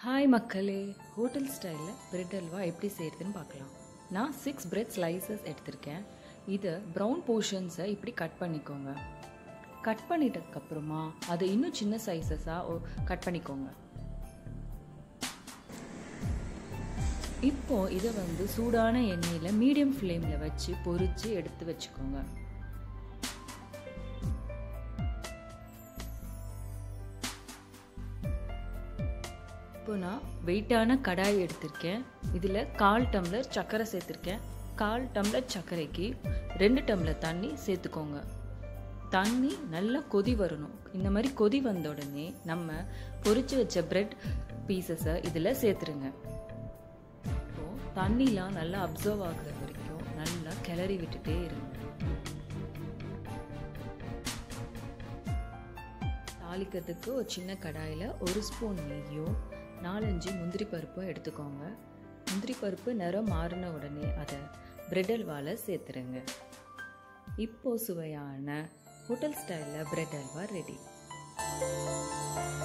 hi மக்களே hotel ஸ்டைலில் bread halwa எப்படி செய்கிறதுன்னு பார்க்கலாம் நான் சிக்ஸ் பிரெட் ஸ்லைசஸ் எடுத்திருக்கேன் இதை ப்ரௌன் போர்ஷன்ஸை இப்படி கட் பண்ணிக்கோங்க கட் பண்ணிட்டதுக்கப்புறமா அதை இன்னும் சின்ன சைஸஸாக கட் பண்ணிக்கோங்க இப்போ இதை வந்து சூடான எண்ணெயில் மீடியம் ஃப்ளேமில் வச்சு பொரித்து எடுத்து வச்சுக்கோங்க இப்போ நான் வெயிட்டான கடாய் எடுத்திருக்கேன் இதில் கால் டம்ளர் சர்க்கரை சேர்த்துருக்கேன் கால் டம்ளர் சர்க்கரைக்கு ரெண்டு டம்ளர் தண்ணி சேர்த்துக்கோங்க தண்ணி நல்லா கொதி வரணும் இந்த மாதிரி கொதி வந்த உடனே நம்ம பொரிச்சு வச்ச பிரெட் பீசஸை இதில் சேர்த்துருங்க இப்போது தண்ணிலாம் நல்லா அப்சர்வ் ஆகுற வரைக்கும் நல்லா கிளறி விட்டுட்டே இருங்க தாளிக்கிறதுக்கு ஒரு சின்ன கடாயில் ஒரு ஸ்பூன் நெய்யும் நாலஞ்சு முந்திரி பருப்பும் எடுத்துக்கோங்க முந்திரி பருப்பு நிறம் மாறின உடனே அதை பிரெட் அல்வாவில் சேர்த்துருங்க இப்போ சுவையான ஹோட்டல் ஸ்டைலில் பிரெட் அல்வா ரெடி